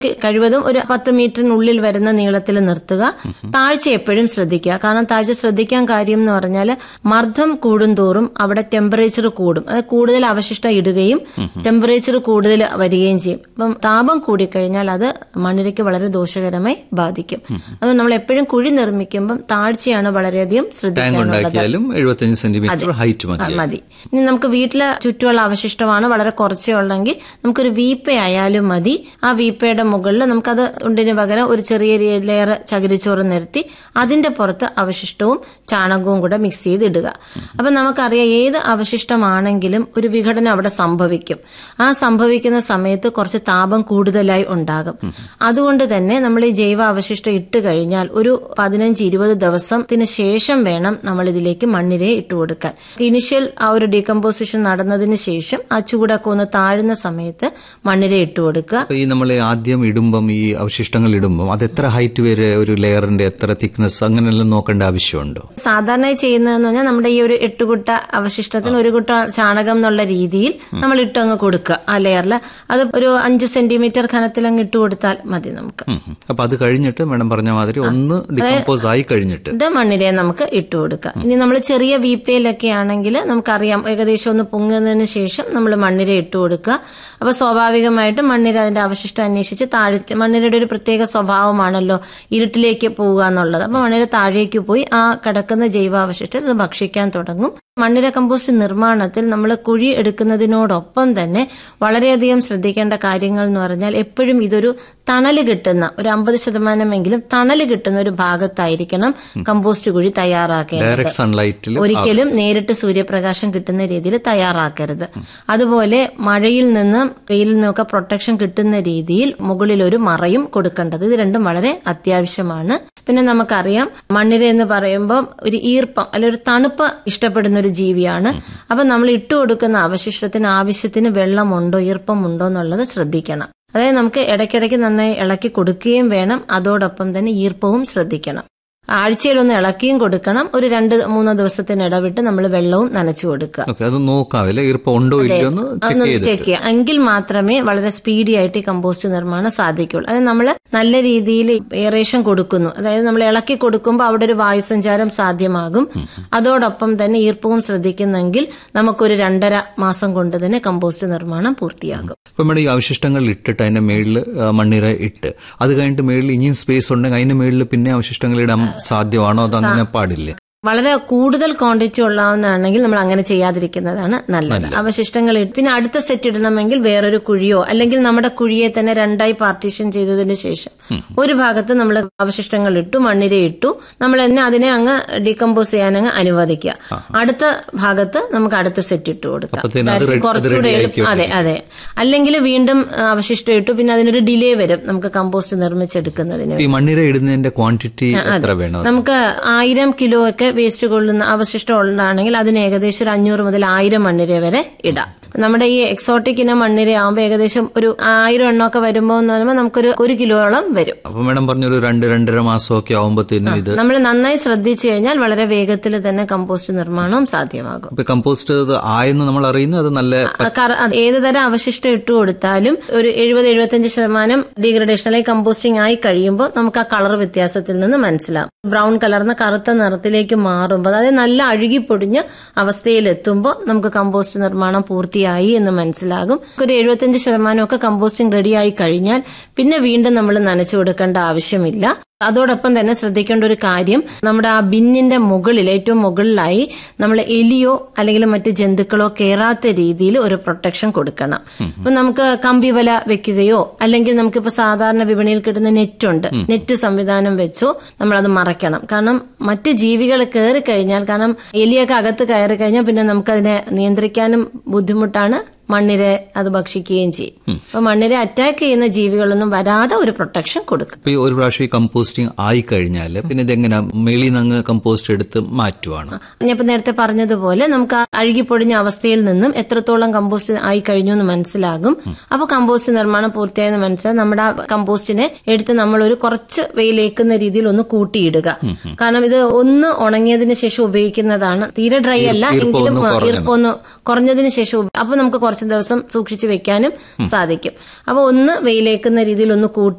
കഴിവതും ഒരു പത്ത് മീറ്ററിനുള്ളിൽ വരുന്ന നീളത്തിൽ നിർത്തുക താഴ്ച എപ്പോഴും ശ്രദ്ധിക്കുക കാരണം താഴ്ച ശ്രദ്ധിക്കാൻ കാര്യം എന്ന് പറഞ്ഞാൽ മർദ്ദം കൂടുന്തോറും അവിടെ ടെമ്പറേച്ചർ കൂടും അത് കൂടുതൽ അവശിഷ്ടം ഇടുകയും ടെമ്പറേച്ചർ കൂടുതൽ വരികയും ചെയ്യും അപ്പം താപം കൂടിക്കഴിഞ്ഞാൽ അത് മണ്ണിരയ്ക്ക് വളരെ ദോഷകരമായി ബാധിക്കും അതുകൊണ്ട് നമ്മൾ എപ്പോഴും കുഴി നിർമ്മിക്കുമ്പം താഴ്ചയാണ് വളരെയധികം ടാങ്ക് ശ്രദ്ധിക്കാനുള്ളത് ഉണ്ടാക്കിയാലും എഴുപത്തഞ്ച് സെന്റിമീറ്റർ ഹൈറ്റ് ആ, മതി മതി ഇനി നമുക്ക് വീട്ടിലെ ചുറ്റുമുള്ള അവശിഷ്ടമാണ് വളരെ കുറച്ചേ ഉള്ളെങ്കിൽ നമുക്കൊരു വീപ്പ ആയാലും മതി ആ വീപ്പയുടെ മുകളിൽ നമുക്കത് ഉണ്ടിന് പകരം ഒരു ചെറിയ ലെയർ ചകിരിച്ചോറ് നിരത്തി അതിന്റെ പുറത്ത് അവശിഷ്ടവും ചാണകവും കൂടെ മിക്സ് ചെയ്ത് ഇടുക അപ്പൊ നമുക്കറിയാം ഏത് അവശിഷ്ടമാണെങ്കിലും ഒരു വിഘടനം അവിടെ സംഭവിക്കും ആ സംഭവിക്കുന്ന സമയത്ത് കുറച്ച് താപം കൂടുതലായി ഉണ്ടാകും അതുകൊണ്ട് തന്നെ നമ്മൾ ഈ ജൈവ അവശിഷ്ടം ഇട്ട് കഴിഞ്ഞാൽ ഒരു പതിനഞ്ച് ഇരുപത് ദിവസത്തിന് ശേഷം വേണം നമ്മൾ ഇതിലേക്ക് മണ്ണിരയെ ഇട്ട് കൊടുക്കാൻ ഇനിഷ്യൽ ആ ഒരു ഡീകമ്പോസിഷൻ നടന്നതിന് ശേഷം ആ ചൂടൊക്കെ ഒന്ന് താഴുന്ന സമയത്ത് മണ്ണിര ഇട്ട് കൊടുക്കുക അപ്പൊ ഈ നമ്മൾ ആദ്യം ഇടുമ്പം ഈ അവശിഷ്ടങ്ങൾ ഇടുമ്പം അത് എത്ര ഹൈറ്റ് വരെ ഒരു ലെയറിന്റെ എത്ര തിക്നെസ് അങ്ങനെയെല്ലാം നോക്കേണ്ട ആവശ്യമുണ്ടോ സാധാരണ ചെയ്യുന്നതെന്ന് പറഞ്ഞാൽ നമ്മുടെ ഈ ഒരു എട്ട് കുട്ട അവശിഷ്ടത്തിന് ഒരു കുട്ട ചാണകം എന്നുള്ള രീതിയിൽ നമ്മൾ ഇട്ടങ്ങ് കൊടുക്കുക ആ ലെയറിൽ അത് ഒരു അഞ്ച് സെന്റിമീറ്റർ ഘനത്തിൽ അങ്ങ് ഇട്ട് കൊടുത്താൽ മതി നമുക്ക് ഉം, ഉം. അപ്പൊ അത് കഴിഞ്ഞിട്ട് മേഡം പറഞ്ഞ മാതിരി ഒന്ന് ഡികമ്പോസ് ആയി കഴിഞ്ഞിട്ട് ഇത് മണ്ണിരയെ നമുക്ക് ഇട്ട് കൊടുക്കാം ഇനി നമ്മൾ ചെറിയ വീപ്പയിലൊക്കെ ആണെങ്കിൽ നമുക്കറിയാം ഏകദേശം ഒന്ന് പൊങ്ങുന്നതിന് ശേഷം നമ്മൾ മണ്ണിര ഇട്ട് കൊടുക്കുക അപ്പൊ സ്വാഭാവികമായിട്ടും മണ്ണിര അതിന്റെ അവശിഷ്ടം അന്വേഷിച്ച് താഴെ മണ്ണിരയുടെ ഒരു പ്രത്യേക സ്വഭാവമാണല്ലോ ഇരുട്ടിലേക്ക് പോവുക എന്നുള്ളത് അപ്പൊ മണ്ണിര താഴേക്ക് പോയി ആ കിടക്കുന്ന ജൈവാവശിഷ്ടം ഇത് ഭക്ഷിക്കാൻ തുടങ്ങും മണ്ണിര കമ്പോസ്റ്റ് നിർമ്മാണത്തിൽ നമ്മൾ കുഴി എടുക്കുന്നതിനോടൊപ്പം തന്നെ വളരെയധികം ശ്രദ്ധിക്കേണ്ട കാര്യങ്ങൾ എന്ന് പറഞ്ഞാൽ എപ്പോഴും ഇതൊരു തണല് കിട്ടുന്ന ഒരു അമ്പത് ശതമാനമെങ്കിലും തണല് കിട്ടുന്ന ഒരു ഭാഗത്തായിരിക്കണം കമ്പോസ്റ്റ് കുഴി തയ്യാറാക്കേണ്ടത് ഡയറക്റ്റ് സൺലൈറ്റിൽ ഒരിക്കലും നേരിട്ട് സൂര്യപ്രകാശം കിട്ടുന്ന രീതിയിൽ തയ്യാറാക്കരുത് അതുപോലെ മഴയിൽ നിന്നും വെയിലിൽ നിന്നൊക്കെ പ്രൊട്ടക്ഷൻ കിട്ടുന്ന രീതിയിൽ മുകളിൽ ഒരു മറയും കൊടുക്കേണ്ടത് ഇത് രണ്ടും വളരെ അത്യാവശ്യമാണ് പിന്നെ നമുക്കറിയാം മണ്ണിര എന്ന് പറയുമ്പോൾ ഒരു ഈർപ്പം അല്ലെ ഒരു തണുപ്പ് ഇഷ്ടപ്പെടുന്ന ഒരു ജീവിയാണ് അപ്പൊ നമ്മൾ ഇട്ടു കൊടുക്കുന്ന അവശിഷ്ടത്തിന് ആവശ്യത്തിന് വെള്ളമുണ്ടോ ഈർപ്പമുണ്ടോ എന്നുള്ളത് ശ്രദ്ധിക്കണം അതായത് നമുക്ക് ഇടയ്ക്കിടയ്ക്ക് നന്നായി ഇളക്കി കൊടുക്കുകയും വേണം അതോടൊപ്പം തന്നെ ഈർപ്പവും ശ്രദ്ധിക്കണം ആഴ്ചയിലൊന്ന് ഇളക്കിയും കൊടുക്കണം ഒരു രണ്ട് മൂന്ന് ദിവസത്തിന് ഇടവിട്ട് നമ്മൾ വെള്ളവും നനച്ചു കൊടുക്കുക ഓക്കെ അത് നോക്കാവില്ല ഈർപ്പം ഉണ്ടോ ഇല്ലയോ എന്ന് ചെക്ക് ഒന്ന് ചെയ്ത് ചെക്ക് ചെയ്യുക എങ്കിൽ മാത്രമേ വളരെ സ്പീഡി ആയിട്ട് ഈ കമ്പോസ്റ്റ് നിർമ്മാണം സാധിക്കുള്ളൂ അതായത് നമ്മൾ നല്ല രീതിയിൽ എയറേഷൻ കൊടുക്കുന്നു അതായത് നമ്മൾ ഇളക്കി കൊടുക്കുമ്പോൾ അവിടെ ഒരു വായുസഞ്ചാരം സാധ്യമാകും അതോടൊപ്പം തന്നെ ഈർപ്പവും ശ്രദ്ധിക്കുന്നെങ്കിൽ നമുക്കൊരു രണ്ടര മാസം കൊണ്ട് തന്നെ കമ്പോസ്റ്റ് നിർമ്മാണം പൂർത്തിയാകും ഇപ്പൊ മേഡം ഈ അവശിഷ്ടങ്ങൾ ഇട്ടിട്ട് അതിന്റെ മേളിൽ മണ്ണിര ഇട്ട് അത് കഴിഞ്ഞിട്ട് മേളിൽ ഇനിയും സ്പേസ് ഉണ്ടെങ്കിൽ അതിന്റെ മേളിൽ പിന്നെ അവശിഷ്ടങ്ങൾ ഇടാൻ സാധ്യമാണോ അത് അങ്ങനെ പാടില്ലേ വളരെ കൂടുതൽ ക്വാണ്ടിറ്റി ഉള്ളതാണെങ്കിൽ നമ്മൾ അങ്ങനെ ചെയ്യാതിരിക്കുന്നതാണ് നല്ലത് അവശിഷ്ടങ്ങൾ ഇട്ട് പിന്നെ അടുത്ത സെറ്റ് ഇടണമെങ്കിൽ വേറൊരു കുഴിയോ അല്ലെങ്കിൽ നമ്മുടെ കുഴിയെ തന്നെ രണ്ടായി പാർട്ടീഷൻ ചെയ്തതിന് ശേഷം ഒരു ഭാഗത്ത് നമ്മൾ അവശിഷ്ടങ്ങൾ ഇട്ടു മണ്ണിര ഇട്ടു നമ്മൾ തന്നെ അതിനെ അങ്ങ് ഡീകമ്പോസ് ചെയ്യാൻ അങ്ങ് അനുവദിക്കുക അടുത്ത ഭാഗത്ത് നമുക്ക് അടുത്ത സെറ്റ് ഇട്ട് കൊടുക്കാം അപ്പത്തേനും അത് കാര്യം ready- അത് കുറച്ചുകൂടെ ready എളുപ്പം- അതെ അതെ അല്ലെങ്കിൽ വീണ്ടും ആ, അവശിഷ്ടം ഇട്ടു പിന്നെ അതിനൊരു ഡിലേ വരും നമുക്ക് കമ്പോസ്റ്റ് നിർമ്മിച്ചെടുക്കുന്നതിന് ഈ മണ്ണിര ഇടുന്നതിന്റെ ക്വാണ്ടിറ്റി എത്ര വേണം നമുക്ക് ആയിരം കിലോ ഒക്കെ വേസ്റ്റ് കൊള്ളുന്ന അവശിഷ്ടം ഉള്ളതാണെങ്കിൽ അതിന് ഏകദേശം ഒരു അഞ്ഞൂറ് മുതൽ ആയിരം മണ്ണിര വരെ ഇടാം നമ്മുടെ ഈ എക്സോട്ടിക് ഇനം മണ്ണിര ആകുമ്പോൾ ഏകദേശം ഒരു ആയിരം എണ്ണമൊക്കെ വരുമ്പോൾ എന്ന് പറയുമ്പോൾ നമുക്കൊരു ഒരു കിലോയോളം വരും അപ്പൊ മേഡം പറഞ്ഞൊരു രണ്ട് രണ്ടര മാസമൊക്കെ ആവുമ്പത്തേനും ഇത് നമ്മൾ നന്നായി ശ്രദ്ധിച്ചു കഴിഞ്ഞാൽ വളരെ വേഗത്തിൽ തന്നെ കമ്പോസ്റ്റ് നിർമ്മാണവും സാധ്യമാകും ഇപ്പൊ കമ്പോസ്റ്റ് ഇത് ആയെന്ന് നമ്മൾ അറിയുന്നത് അത് നല്ല ആ, കറ- അത് ഏത് തരം അവശിഷ്ടം ഇട്ട് കൊടുത്താലും ഒരു എഴുപത് എഴുപത്തഞ്ച് ശതമാനം ഡീഗ്രഡേഷൻ അല്ലെങ്കിൽ കമ്പോസ്റ്റിംഗ് ആയി കഴിയുമ്പോൾ നമുക്ക് ആ കളർ വ്യത്യാസത്തിൽ നിന്ന് മനസ്സിലാവും ബ്രൗൺ കലർന്ന കറുത്ത നിറത്തിലേക്ക് മാറുമ്പോൾ അതായത് നല്ല അഴുകി പൊടിഞ്ഞ അവസ്ഥയിലെത്തുമ്പോൾ നമുക്ക് കമ്പോസ്റ്റ് നിർമ്മാണം പൂർത്തിയായി എന്ന് മനസ്സിലാകും ഒരു എഴുപത്തഞ്ച് ശതമാനമൊക്കെ കമ്പോസ്റ്റിംഗ് റെഡിയായി കഴിഞ്ഞാൽ പിന്നെ വീണ്ടും നമ്മൾ നനച്ചു കൊടുക്കേണ്ട ആവശ്യമില്ല അതോടൊപ്പം തന്നെ ശ്രദ്ധിക്കേണ്ട ഒരു കാര്യം നമ്മുടെ ആ ബിന്നിന്റെ മുകളിൽ ഏറ്റവും മുകളിലായി നമ്മൾ എലിയോ അല്ലെങ്കിൽ മറ്റ് ജന്തുക്കളോ കയറാത്ത രീതിയിൽ ഒരു പ്രൊട്ടക്ഷൻ കൊടുക്കണം ഇപ്പൊ നമുക്ക് കമ്പി വല വെക്കുകയോ അല്ലെങ്കിൽ നമുക്കിപ്പോ സാധാരണ വിപണിയിൽ കിട്ടുന്ന നെറ്റ് ഉണ്ട് നെറ്റ് സംവിധാനം വെച്ചോ നമ്മളത് മറയ്ക്കണം കാരണം മറ്റ് ജീവികൾ കയറി കഴിഞ്ഞാൽ കാരണം എലിയൊക്കെ അകത്ത് കയറി കഴിഞ്ഞാൽ പിന്നെ നമുക്കതിനെ നിയന്ത്രിക്കാനും ബുദ്ധിമുട്ടാണ് മണ്ണിര അത് ഭക്ഷിക്കുകയും ചെയ്യും അപ്പൊ മണ്ണിര അറ്റാക്ക് ചെയ്യുന്ന ജീവികളൊന്നും വരാതെ ഒരു പ്രൊട്ടക്ഷൻ കൊടുക്കും ഇപ്പൊ ഈ ഒരു പ്രാവശ്യം ഈ കമ്പോസ്റ്റിംഗ് ആയി കഴിഞ്ഞാൽ പിന്നെ ഇതെങ്ങനെ മേളിൽ നിന്ന് അങ്ങ് കമ്പോസ്റ്റ് എടുത്ത് മാറ്റുവാണ് ഞാനിപ്പോ നേരത്തെ പറഞ്ഞതുപോലെ നമുക്ക് ആ അഴുകിപ്പൊടിഞ്ഞ അവസ്ഥയിൽ നിന്നും എത്രത്തോളം കമ്പോസ്റ്റ് ആയി കഴിഞ്ഞു എന്ന് മനസ്സിലാകും അപ്പൊ കമ്പോസ്റ്റ് നിർമ്മാണം പൂർത്തിയായെന്ന് മനസ്സിലായി നമ്മുടെ ആ കമ്പോസ്റ്റിനെ എടുത്ത് നമ്മൾ ഒരു കുറച്ച് വെയിലേക്കുന്ന രീതിയിൽ ഒന്ന് കൂട്ടിയിടുക കാരണം ഇത് ഒന്ന് ഉണങ്ങിയതിന് ശേഷം ഉപയോഗിക്കുന്നതാണ് തീരെ ഡ്രൈ അല്ല ഈർപ്പം എങ്കിലും ഒന്ന് കുറഞ്ഞത്. ഈർപ്പം ഒന്ന് കുറഞ്ഞതിന് ശേഷം ഉപ- അപ്പൊ നമുക്ക് കുറച്ച് കുറച്ച് ദിവസം സൂക്ഷിച്ചു വെക്കാനും സാധിക്കും അപ്പൊ ഒന്ന് വെയിലേക്കുന്ന രീതിയിൽ ഒന്ന് കൂട്ടി